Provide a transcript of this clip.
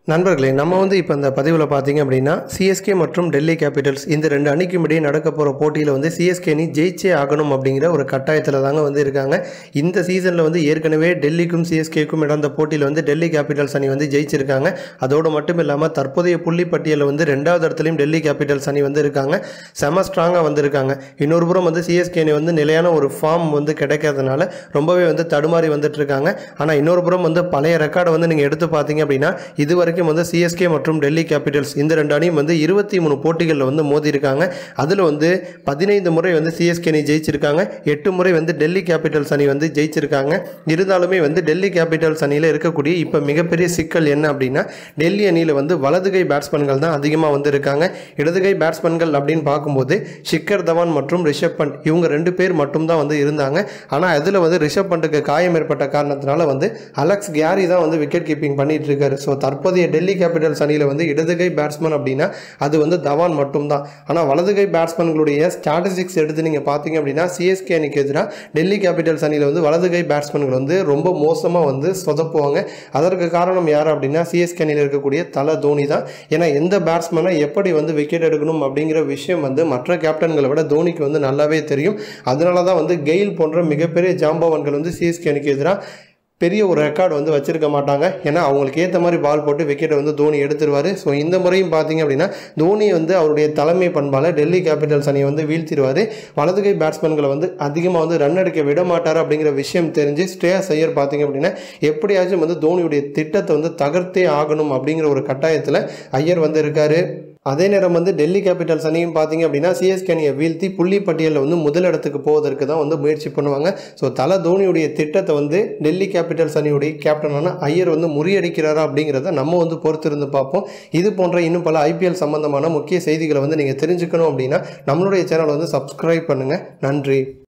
நண்பர்களே நம்ம வந்து இப்போ இந்த பதிவில் பார்த்தீங்க அப்படின்னா சிஎஸ்கே மற்றும் டெல்லி கேபிட்டல்ஸ் இந்த ரெண்டு அணிக்கும் இடையே நடக்க போகிற போட்டியில் வந்து சிஎஸ்கே அணி ஜெயிச்சே ஆகணும் அப்படிங்கிற ஒரு கட்டாயத்தில் தாங்க வந்து இருக்காங்க இந்த சீசனில் வந்து ஏற்கனவே டெல்லிக்கும் சிஎஸ்கேக்கும் நடந்த போட்டியில் வந்து டெல்லி கேபிட்டல்ஸ் அணி வந்து ஜெயிச்சிருக்காங்க அதோடு மட்டும் இல்லாமல் தற்போதைய புள்ளி பட்டியலில் வந்து ரெண்டாவது இடத்துலையும் டெல்லி கேபிட்டல்ஸ் அணி வந்து இருக்காங்க செம ஸ்ட்ராங்காக வந்திருக்காங்க இன்னொரு புறம் வந்து சிஎஸ்கே அணி வந்து நிலையான ஒரு ஃபார்ம் வந்து கிடைக்காதனால ரொம்பவே வந்து தடுமாறி வந்துட்டு இருக்காங்க ஆனால் இன்னொரு புறம் வந்து பழைய ரெக்கார்டை வந்து நீங்கள் எடுத்து பார்த்தீங்க அப்படின்னா இது வரைக்கும் வந்து சிஎஸ்கே மற்றும் டெல்லி கேபிட்டல்ஸ் இந்த ரெண்டு அணியும் வந்து இருபத்தி மூணு போட்டிகளில் வந்து மோதி இருக்காங்க அதில் வந்து பதினைந்து முறை வந்து சிஎஸ்கே அணி ஜெயிச்சிருக்காங்க எட்டு முறை வந்து டெல்லி கேபிட்டல்ஸ் அணி வந்து ஜெயிச்சிருக்காங்க இருந்தாலுமே வந்து டெல்லி கேபிட்டல்ஸ் அணியில் இருக்கக்கூடிய இப்போ மிகப்பெரிய சிக்கல் என்ன அப்படின்னா டெல்லி அணியில் வந்து வலதுகை பேட்ஸ்மேன்கள் தான் அதிகமாக வந்து இருக்காங்க இடதுகை பேட்ஸ்மேன்கள் அப்படின்னு பார்க்கும்போது ஷிக்கர் தவான் மற்றும் ரிஷப் பண்ட் இவங்க ரெண்டு பேர் மட்டும்தான் வந்து இருந்தாங்க ஆனால் அதில் வந்து ரிஷப் பண்ட்டுக்கு காயம் ஏற்பட்ட காரணத்தினால வந்து அலெக்ஸ் கேரி தான் வந்து விக்கெட் கீப்பிங் பண்ணிட்டு இருக்காரு ஸோ தற்போதைய டெல்லி கேபிட்டல்ஸ் அணியில் வந்து இடதுகை பேட்ஸ்மேன் அப்படின்னா அது வந்து தவான் மட்டும்தான் ஆனால் வலதுகை பேட்ஸ்மேன்களுடைய ஸ்டாட்டிஸ்டிக்ஸ் எடுத்து நீங்கள் பார்த்தீங்க அப்படின்னா சிஎஸ்கே அணிக்கு எதிராக டெல்லி கேபிட்டல்ஸ் அணியில் வந்து வலதுகை பேட்ஸ்மேன்கள் வந்து ரொம்ப மோசமாக வந்து சொதப்புவாங்க அதற்கு காரணம் யார் அப்படின்னா சிஎஸ்கே அணியில் இருக்கக்கூடிய தல தோனி தான் ஏன்னா எந்த பேட்ஸ்மேனை எப்படி வந்து விக்கெட் எடுக்கணும் அப்படிங்கிற விஷயம் வந்து மற்ற கேப்டன்களை விட தோனிக்கு வந்து நல்லாவே தெரியும் அதனால தான் வந்து கெயில் போன்ற மிகப்பெரிய ஜாம்பவான்கள் வந்து சிஎஸ்கே அணிக்கு எதிராக பெரிய ஒரு ரெக்கார்டு வந்து வச்சிருக்க மாட்டாங்க ஏன்னா அவங்களுக்கு ஏற்ற மாதிரி பால் போட்டு விக்கெட்டை வந்து தோனி எடுத்துருவார் ஸோ இந்த முறையும் பார்த்தீங்க அப்படின்னா தோனி வந்து அவருடைய தலைமை பண்பால் டெல்லி கேபிட்டல்ஸ் அணியை வந்து வீழ்த்திடுவார் வலதுகை பேட்ஸ்மேன்களை வந்து அதிகமாக வந்து ரன் எடுக்க விட மாட்டார் அப்படிங்கிற விஷயம் தெரிஞ்சு ஸ்ரேயஸ் ஐயர் பார்த்தீங்க அப்படின்னா எப்படியாச்சும் வந்து தோனியுடைய திட்டத்தை வந்து தகர்த்தே ஆகணும் அப்படிங்கிற ஒரு கட்டாயத்தில் ஐயர் வந்து இருக்காரு அதே நேரம் வந்து டெல்லி கேபிட்டல்ஸ் அணியும் பார்த்தீங்க அப்படின்னா சிஎஸ்கே அணியை வீழ்த்தி புள்ளி பட்டியலில் வந்து முதலிடத்துக்கு போவதற்கு தான் வந்து முயற்சி பண்ணுவாங்க ஸோ தல தோனியுடைய திட்டத்தை வந்து டெல்லி கேபிட்டல்ஸ் அணியுடைய கேப்டனான ஐயர் வந்து முறியடிக்கிறாரா அப்படிங்கிறத நம்ம வந்து பொறுத்திருந்து பார்ப்போம் இது போன்ற இன்னும் பல ஐபிஎல் சம்பந்தமான முக்கிய செய்திகளை வந்து நீங்கள் தெரிஞ்சுக்கணும் அப்படின்னா நம்மளுடைய சேனலை வந்து சப்ஸ்கிரைப் பண்ணுங்கள் நன்றி